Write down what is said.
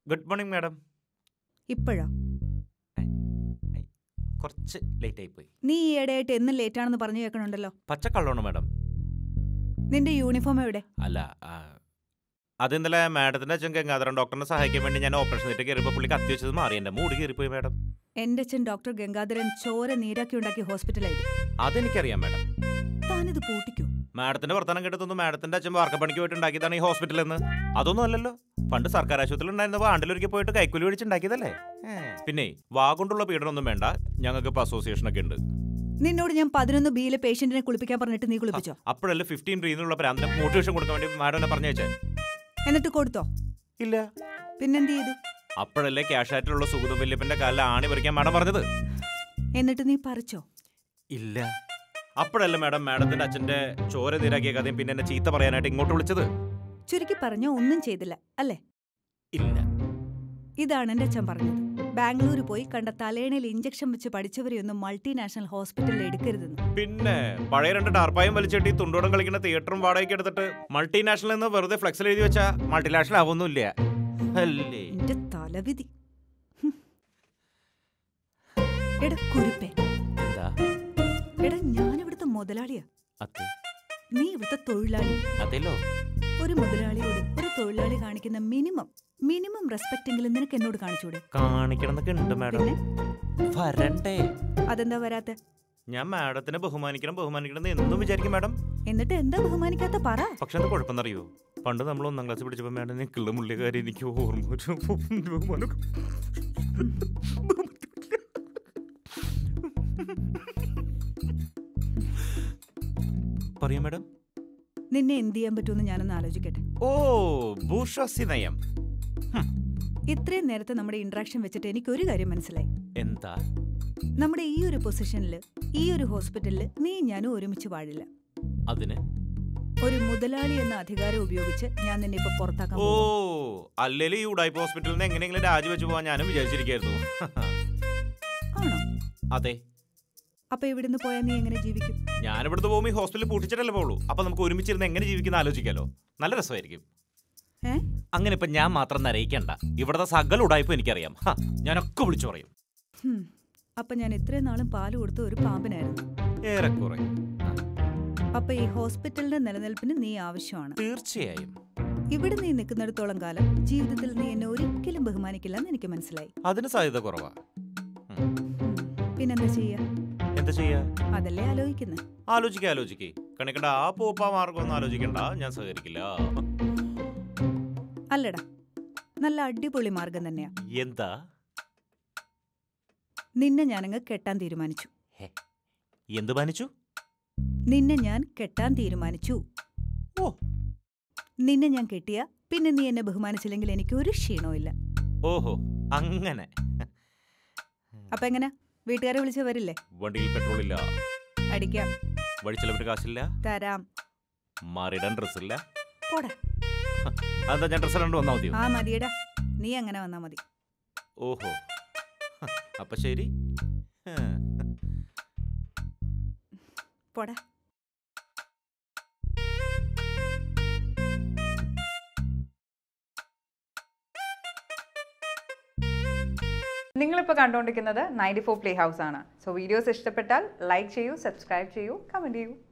Good morning madam ഇപ്പോഴാ കുറച്ച് late ആയി പോയി നീ ഈ ഇടയായിട്ട് എന്നും ലേറ്റ് ആണെന്ന് പറഞ്ഞു കേൾക്കണുണ്ടല്ലോ പച്ചക്കള്ളമാണ് മാഡം നിന്റെ യൂണിഫോം എവിടെ അല്ല ആ, അത് ഇന്നലെ മാഡത്തിന്റെ അച്ഛൻ ഗംഗാധരൻ ഡോക്ടറിനെ സഹായിക്കാൻ വേണ്ടി ഞാൻ ഓപ്പറേഷൻ തിയേറ്റർ കയറിയപ്പോൾ പുള്ളി കത്തി വെച്ചത് മാറി എൻ്റെ മൂട് കയറിപ്പോയി മാഡം എന്റെ അച്ഛൻ ഡോക്ടർ ഗംഗാധരൻ ചോര നീരാക്കി ഉണ്ടാക്കിയ ഹോസ്പിറ്റലായത് അതെനിക്കറിയാം മാഡം താനിത് പൂട്ടിക്കോ മാഡത്തിന്റെ വർത്തമാനം കേട്ടതൊന്നും മാഡത്തിന്റെ അച്ഛൻ വാർക്കപ്പണിക്ക് പോയിട്ട് ഉണ്ടാക്കിയതാണ് ഈ ഹോസ്പിറ്റലിൽ നിന്ന് അതൊന്നും അല്ലല്ലോ പണ്ട് സർക്കാർ ആശുപത്രിയിൽ ഉണ്ടായിരുന്നപ്പോൾ ആണ്ടിലൊരിക്കൽ പോയിട്ട് കൈക്കൂലി മേടിച്ചുണ്ടാക്കിയതല്ലേ പിന്നെ വാ കൊണ്ടുള്ള പീഡനമൊന്നും വേണ്ട ഞങ്ങൾക്ക് ഇപ്പോൾ അസോസിയേഷൻ ഒക്കെ ഉണ്ട് നിന്നോട് ഞാൻ പതിനൊന്ന് ബിയിലെ പേഷ്യന്റിനെ കുളിപ്പിക്കാൻ പറഞ്ഞിട്ട് നീ കുളിപ്പിച്ചോ അപ്പോഴല്ലേ ഫിഫ്റ്റീൻ റീന്നുള്ള പ്രാന്തിന് മോട്ടിവേഷൻ കൊടുക്കാൻ വേണ്ടി മാഡം എന്നെ പറഞ്ഞു വെച്ചേ എന്നിട്ട് കൊടുത്തോ ഇല്ല പിന്നെന്ത് ചെയ്തു അപ്പോഴല്ലേ ക്യാഷ് ആയിട്ടുള്ള സുഗത വല്യപ്പന്റെ കാലിൽ ആണി പറിക്കാൻ മാഡം പറഞ്ഞത് എന്നിട്ട് നീ പറിച്ചോ ഇല്ല അപ്പോഴല്ലേ മാഡം മാഡത്തിന്റെ അച്ഛന്റെ ചോര നീരാക്കിയ കഥയും പിന്നെ എന്നെ ചീത്ത പറയാനായിട്ട് ഇങ്ങോട്ട് വിളിച്ചത് ചുരുക്കി പറഞ്ഞ ഒന്നും ചെയ്തില്ല അല്ലേ ഇല്ല ഇതാണ് എന്റെ അച്ഛൻ പറഞ്ഞത് ബാംഗ്ലൂർ പോയി കണ്ട തലേണയിൽ ഇഞ്ചക്ഷൻ വെച്ച് പഠിച്ചവരെയൊന്നും മൾട്ടിനാഷണൽ ഹോസ്പിറ്റലിൽ എടുക്കരുതെന്ന് പിന്നെ പഴയ രണ്ട് ടാർപ്പായും വലിച്ചിട്ട് ഈ തുണ്ടോടം കളിക്കുന്ന തിയേറ്ററും വാടകയ്ക്ക് എടുത്തിട്ട് മൾട്ടിനാഷണൽ എന്ന് വെറുതെ ഫ്ലെക്സിൽ എഴുതി വെച്ചാ മൾട്ടിനാഷണൽ ആവൊന്നുമില്ല അല്ലേ എന്റെ തലവിധി ഹും. എടാ കുരുപ്പേ എന്താ എടാ ഞാനിവിടുത്തെ മുതലാളിയാ അതെ നീ ഇവിടുത്തെ തൊഴിലാളി അതെല്ലോ ഒരു മുതലാളിയോട് ഒരു തൊഴിലാളി കാണിക്കുന്ന മിനിമം മിനിമം റെസ്പെക്ട് എങ്കിലും നിനക്ക് എന്നോട് കാണിച്ചൂടെ കാണിക്കണം എന്നൊക്കെ ഉണ്ട് മാഡം പിന്നെ വരണ്ടേ അതെന്താ വരാത്ത ഞാൻ മാഡത്തിനെ ബഹുമാനിക്കണം ബഹുമാനിക്കണം എന്ന് എന്നും വിചാരിക്കും മാഡം എന്നിട്ട് എന്താ ബഹുമാനിക്കാത്ത പറ പക്ഷെ എന്താ കുഴപ്പമെന്നറിയോ പണ്ട് നമ്മൾ ഒന്നാം ക്ലാസ് പഠിച്ചപ്പോൾ മാഡം നിൽക്കുള്ള മുള്ളിയ കാര്യം എനിക്ക് ഓർമ്മ വരും. ബഹുമാനം. പറയാം മാഡം നിന്നെ എന്ത് ചെയ്യാൻ പറ്റുമെന്ന് ഞാനൊന്ന് ആലോചിക്കട്ടെ ഓ ഭൂഷാസി നയം ഇത്രയും നേരത്തെ നമ്മുടെ ഇന്ററാക്ഷൻ വെച്ചിട്ട് എനിക്ക് ഒരു കാര്യം മനസ്സിലായി എന്താ നമ്മുടെ ഈ ഒരു പൊസിഷനിൽ ഈ ഒരു ഹോസ്പിറ്റലിൽ നീ ഞാനും ഒരുമിച്ച് വാഴില്ല അതിന് ഒരു മുതലാളി എന്ന അധികാരം ഉപയോഗിച്ച് ഞാൻ നിന്നെ ഇപ്പൊ പുറത്താക്കാൻ ഓ പോകുന്നു. അല്ലെങ്കിൽ ഈ ഉടായ്പ ഹോസ്പിറ്റലിൽ നിന്ന് എങ്ങനെയെങ്കിലും രാജിവെച്ച് പോകാൻ ഞാനും വിചാരിച്ചിരിക്കായിരുന്നു ആണോ അതെ അപ്പൊ ഇവിടുന്ന് പോയാൽ നീ എങ്ങനെ ജീവിക്കും ഞാനിവിടുത്തെ പോകുമ്പോൾ ഈ ഹോസ്പിറ്റലിൽ പൂട്ടിച്ചിട്ടല്ലേ പോകുള്ളൂ അപ്പൊ നമുക്ക് ഒരുമിച്ചിരുന്ന് എങ്ങനെ ജീവിക്കുന്ന ആലോചിക്കാലോ നല്ല രസമായിരിക്കും ഏ അങ്ങനെ ഇപ്പൊ ഞാൻ മാത്രം നരയിക്കണ്ട ഇവിടുത്തെ സകല ഉടായ്പ എനിക്കറിയാം ഹ, ഞാനൊക്കെ വിളിച്ചു പറയും ഹും. അപ്പൊ ഞാൻ ഇത്രയും നാളും പാല് കൊടുത്ത ഒരു പാമ്പിനായിരുന്നു ഏറെക്കുറെ അപ്പൊ ഈ ഹോസ്പിറ്റലിന്റെ നിലനിൽപ്പിന് നീ ആവശ്യമാണ് തീർച്ചയായും ഇവിടെ നീ നിൽക്കുന്നിടത്തോളം കാലം ജീവിതത്തിൽ നീ എന്നെ ഒരിക്കലും ബഹുമാനിക്കില്ല എന്ന് എനിക്ക് മനസ്സിലായി അതിന് സാധ്യത കുറവാ ഉം. ഉം. പിന്നെന്താ ചെയ്യാ എന്താ ചെയ്യാ അതല്ലേ ആലോചിക്കുന്നത് ആലോചിക്ക ആലോചിക്കേ കണിക്കണ്ട ആ പോപ്പ മാർഗം ഒന്നും ആലോചിക്കണ്ട ഞാൻ സഹകരിക്കില്ല അല്ലടാ നല്ല അടിപൊളി മാർഗം തന്നെയാ എന്താ നിന്നെ ഞാനങ്ങ് കെട്ടാൻ തീരുമാനിച്ചു എന്ത് മാനിച്ചു നിന്നെ ഞാൻ കെട്ടാൻ തീരുമാനിച്ചു ഓ നിന്നെ ഞാൻ കെട്ടിയ പിന്നെ നീ എന്നെ ബഹുമാനിച്ചില്ലെങ്കിൽ എനിക്ക് ഒരു ക്ഷീണവും ഇല്ല ഓഹോ അങ്ങനെ അപ്പൊ എങ്ങനെ വീട്ടുകാരെ വിളിച്ച് വരില്ലേ വണ്ടിയിൽ പെട്രോൾ ഇല്ല അടിക്കാം വഴിച്ചെലവിന് കാശില്ല തരാം മാറിയിടാൻ ഡ്രസ്സില്ല പോടാ അതെന്താ ഞാൻ ഡ്രസ്സ് രണ്ട് വന്നാൽ മതിയോ ആ മതിയടാ നീ അങ്ങനെ വന്നാ മതി ഓഹോ ഹ, അപ്പൊ ശരി ഹ. പോടാ നിങ്ങളിപ്പോൾ കണ്ടുകൊണ്ടിരിക്കുന്നത് നയൻറ്റി ഫോർ പ്ലേ ഹൗസ് ആണ് സോ വീഡിയോസ് ഇഷ്ടപ്പെട്ടാൽ ലൈക്ക് ചെയ്യൂ സബ്സ്ക്രൈബ് ചെയ്യൂ കമൻറ്റ് ചെയ്യൂ